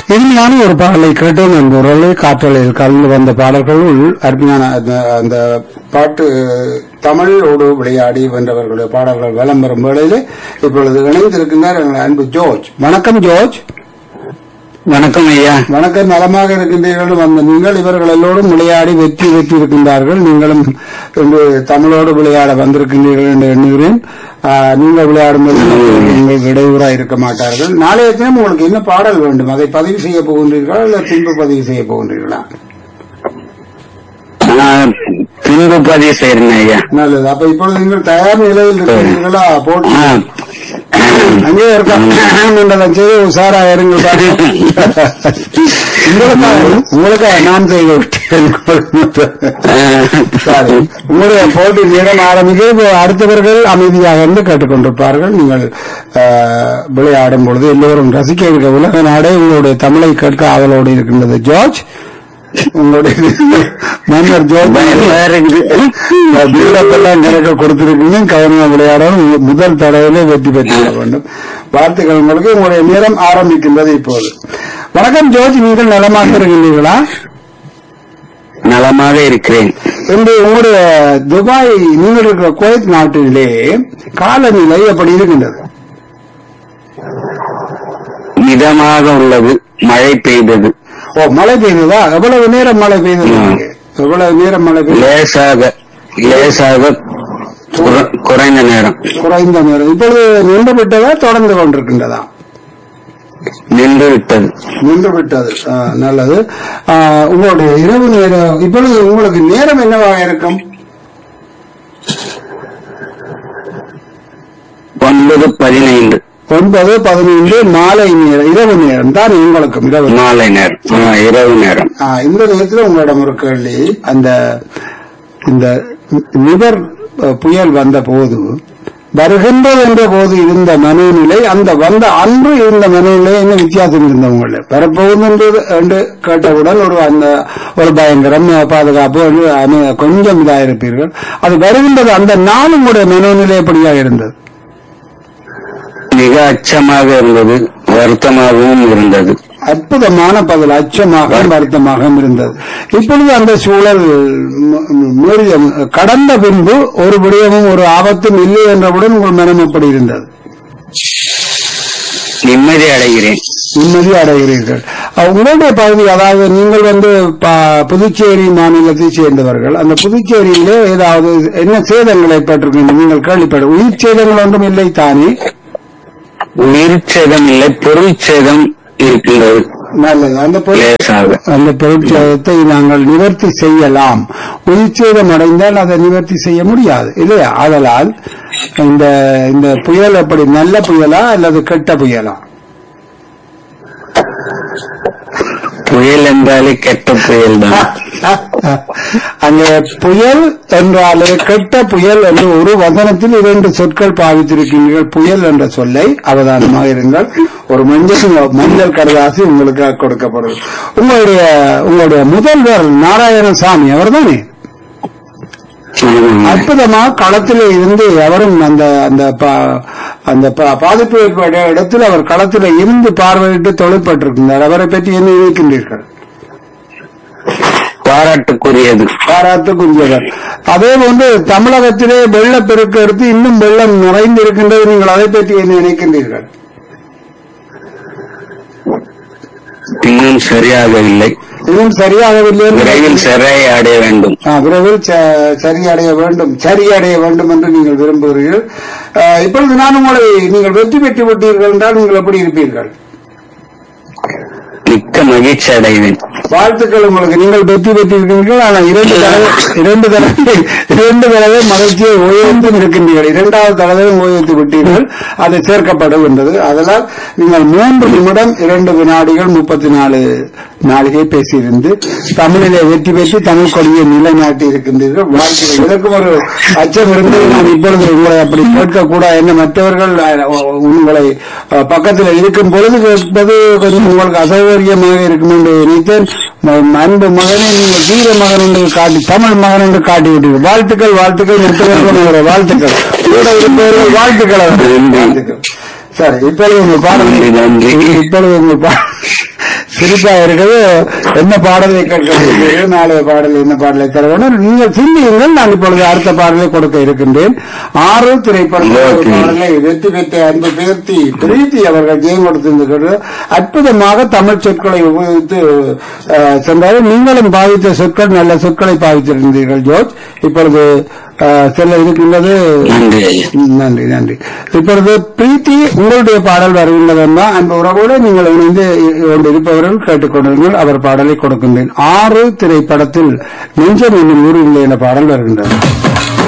இனிமையான ஒரு பாடலை கேட்டோம் என்பவர்களே காற்றலையில் கலந்து வந்த பாடல்களுள் அருமையான அந்த- அந்த பாட்டு தமிழோடு விளையாடி வென்றவர்களுடைய பாடல்கள் வலம் வரும் வேளையிலே இப்பொழுது இணைந்திருக்கின்றார் எங்கள் அன்பு ஜோர்ஜ் வணக்கம் ஜோர்ஜ் வணக்கம் ஐயா வணக்கம் நலமாக இருக்கின்றீர்கள் வந்த நீங்கள் இவர்கள் எல்லோரும் விளையாடி வெற்றி வெற்றி இருக்கின்றார்கள் நீங்களும் இன்று தமிழோடு விளையாட வந்திருக்கின்றீர்கள் என்று எண்ணுகிறேன் ஆஹ், நீங்கள் விளையாடும் போது உங்களுக்கு இடையூறாக இருக்க மாட்டார்கள் நாளைய தினம் உங்களுக்கு என்ன பாடல் வேண்டும் அதை பதிவு செய்ய போகின்றீர்களா இல்ல பின்பு பதிவு செய்ய போகின்றீர்களா நான் பின்பு பதிவு செய்யறேன் ஐயா நல்லது அப்ப இப்பொழுது நீங்கள் தயார் நிலையில் இருக்கிறீர்களா போட்டு ஆ. அங்கே இருக்கலாம் செய்து உஷாரா இருங்கள் உங்களுக்காக உங்களுக்காக நான் செய்து விட்டேன் சரி உங்களுடைய போட்டி நேரம் ஆரம்பிக்க இப்ப அடுத்தவர்கள் அமைதியாக இருந்து கேட்டுக்கொண்டிருப்பார்கள் நீங்கள் ஆஹ், விளையாடும் பொழுது எல்லோரும் ரசிக்க இருக்க உலக நாடே உங்களுடைய தமிழை கேட்க ஆவலோடு இருக்கின்றது ஜார்ஜ் உங்களுடைய மன்னர் ஜோர்ஜ் பயமா இருக்குது பில்டப்பெல்லாம் கணக்க கொடுத்திருக்கீங்க கவனமா விளையாடணும் மு- முதல் தடவையிலே வெற்றி பெற்றுவிட வேண்டும் வாழ்த்துக்கள் உங்களுக்கு உங்களுடைய நேரம் ஆரம்பிக்கின்றது இப்போது வணக்கம் ஜோர்ஜ் நீங்கள் நலமாக இருக்கின்றீர்களா நலமாக இருக்கிறேன் இன்று உங்களுடைய துபாய் நீங்கள் இருக்கிற குவைத் நாட்டிலே காலநிலை எப்படி இருக்கின்றது மிதமாக உள்ளது மழை பெய்தது ஓ மழை பெய்ததா எவ்வளவு நேரம் மழை பெய்தது ம். இங்கே? எவ்வளவு நேரம் மழை பெய்தது லேசாக லேசாக குற- குறைந்த நேரம் குறைந்த நேரம் இப்பொழுது நின்று விட்டதா தொடர்ந்து கொண்டிருக்கின்றதா நின்று விட்டது நின்று விட்டது ஆ, நல்லது ஆ, உங்களுடைய இரவு நேரம் இப்பொழுது உங்களுக்கு நேரம் என்னவாக இருக்கும் ஒன்பது பதினைந்து ஒன்பது பதினைந்து மாலை நேரம் இரவு நேரம் தான் உங்களுக்கும் இரவு நேரம். மாலை நேரம் ஆ, இரவு நேரம் ஆ, இந்த நேரத்தில் உங்களிடம் ஒரு கேள்வி அந்த இந்த நிவர் அ, புயல் வந்த போது வருகின்றது என்ற போது இருந்த மனோநிலை அந்த வந்த அன்று இருந்த மனோநிலை என்ன வித்தியாசம் இருந்த உங்களை வரப்போகுது என்று கேட்டவுடன் ஒரு அந்த ஒரு பயங்கரம் பாதுகாப்பு என்று அமை- கொஞ்சம் இதாக இருப்பீர்கள் அது வருகின்றது அந்த நாள் உங்களுடைய மனோநிலை எப்படியாக இருந்தது மிக அச்சமாக இருந்தது வருத்தமாகவும் இருந்தது அற்புதமான பதில் அச்சமாக வருத்தமாக இருந்தது இப்பொழுது அந்த சூழல் ம- ம- மீறிய கடந்த பின்பு ஒரு விடயமும் ஒரு ஆபத்தும் இல்லை என்றவுடன் உங்கள் மனம் எப்படி இருந்தது நிம்மதி அடைகிறேன் நிம்மதி அடைகிறீர்கள் அஹ் உங்களுடைய பகுதி அதாவது நீங்கள் வந்து ப- புதுச்சேரி மாநிலத்தை சேர்ந்தவர்கள் அந்த புதுச்சேரியிலே ஏதாவது என்ன சேதங்கள் ஏற்பட்டிருக்கின்றன நீங்கள் கேள்விப்பட உயிர் சேதங்கள் ஒன்றும் இல்லை தானே உயிர் சேதம் இல்லை பொருள் சேதம் இருக்கின்றது நல்லது அந்த பொருள் லேசாக அந்த பொருட்சேதத்தை நாங்கள் நிவர்த்தி செய்யலாம் உயிர்ச்சேதம் அடைந்தால் அதை நிவர்த்தி செய்ய முடியாது இல்லையா ஆதலால் இந்த இந்த புயல் எப்படி நல்ல புயலா அல்லது கெட்ட புயலா புயல் என்றாலே கெட்ட புயல் தான் அந்த புயல் என்றாலே கெட்ட புயல் என்று ஒரு வசனத்தில் இரண்டு சொற்கள் பாவித்திருக்கிறீர்கள் புயல் என்ற சொல்லை அவதானமாக இருங்கள் ஒரு மஞ்சள் மஞ்சள் கடதாசி உங்களுக்கு கொடுக்கப்படும் உங்களுடைய உங்களுடைய முதல்வர் நாராயணசாமி அவர்தானே அற்புதமாக களத்திலே இருந்து அவரும் அந்த அந்த பா- அந்த பா- பாதிப்பு ஏற்பட்ட இடத்தில் அவர் களத்திலே இருந்து பார்வையிட்டு தொழிற்பட்டிருக்கின்றார் அவரை பற்றி என்ன நினைக்கின்றீர்கள் பாராட்டுக்குரியது பாராட்டுக்குரியவர் அதே போன்று தமிழகத்திலே வெள்ளப்பெருக்கு எடுத்து இன்னும் வெள்ளம் நிறைந்து இருக்கின்றது நீங்கள் அதை பற்றி என்ன நினைக்கின்றீர்கள் இன்னும் சரியாகவில்லை இன்னும் சரியாகவில்லை என்று விரைவில் சரியை அடைய வேண்டும் ஆ, விரைவில் ச- சரியடைய வேண்டும் சரியடைய வேண்டும் என்று நீங்கள் விரும்புகிறீர்கள் ஆ, இப்பொழுது நான் உங்களை நீங்கள் வெற்றி பெற்று விட்டீர்கள் என்றால் நீங்கள் எப்படி இருப்பீர்கள் மிக்க மகிழ்ச்சி அடைவேன் வாழ்த்துக்கள் உங்களுக்கு நீங்கள் வெற்றி பெற்றிருக்கிறீர்கள் ஆனால் இரண்டு தடவை இரண்டு தடவை இரண்டு தடவை மகிழ்ச்சியை ஓய்வெடுத்து இருக்கின்றீர்கள் இரண்டாவது தடவை ஓய்வெடுத்து விட்டீர்கள் அது சேர்க்கப்படுகின்றது அதனால் நீங்கள் மூன்று நிமிடம் இரண்டு வினாடிகள் முப்பத்தி நாலு நாளிகை பேசியிருந்து தமிழிலே வெற்றி பெற்று தமிழ் கொடியை நிலைநாட்டி இருக்கின்றீர்கள் வாழ்த்துக்கள் இதற்கும் ஒரு அச்சம் இருந்து நான் இப்பொழுது உங்களை அப்படி கேட்கக்கூடாது என்ன மற்றவர்கள் அஹ், உங்களை அஹ், பக்கத்தில் இருக்கும் பொழுது கேட்பது கொஞ்சம் உங்களுக்கு அசௌகரியமாக இருக்கும் என்று நினைத்தேன் ம- அன்பு மகனை நீங்கள் வீர மகன் என்று காட்டி தமிழ் மகன் என்று காட்டி விட்டீர்கள் வாழ்த்துக்கள் வாழ்த்துக்கள் மற்றவர்கள் வாழ்த்துக்கள் கூட இருப்பவர்கள் வாழ்த்துக்கள் அவர்கள். வாழ்த்துக்கள் சரி இப்பொழுது உங்கள் பாடல் நன்றி நன்றி இப்பொழுது உங்கள் பா- சிரிப்பா இருக்குது என்ன பாடலை கேட்க நாளைய பாடல் என்ன பாடலை தர வேண்டும் நீங்கள் சிந்தியுங்கள் நான் இப்பொழுது அடுத்த பாடலை கொடுக்க இருக்கின்றேன் ஆறு திரைப்படத்தில் ஒரு Okay. பாடலை வெற்றி பெற்ற அன்பு பேர்த்தி பிரீத்தி அவர்கள் ஜெயம் கொடுத்திருக்கிறது அற்புதமாக தமிழ் சொற்களை உபயோகித்து அஹ், சென்றார்கள் நீங்களும் பாவித்த சொற்கள் நல்ல சொற்களை பாவித்திருந்தீர்கள் ஜோர்ஜ் இப்பொழுது அஹ், செல்ல இருக்கின்றது நன்றி ஐயா ம், நன்றி நன்றி இப்பொழுது பிரீத்தி உங்களுடைய பாடல் வருகின்றதென்னா அந்த உறவோடு நீங்கள் இணைந்து கொண்டு இருப்பவர்கள் கேட்டுக்கொண்டிருங்கள் அவர் பாடலை கொடுக்கின்றேன் ஆறு திரைப்படத்தில் நெஞ்சம் என்னும் ஊரில் என்ற பாடல் வருகின்றது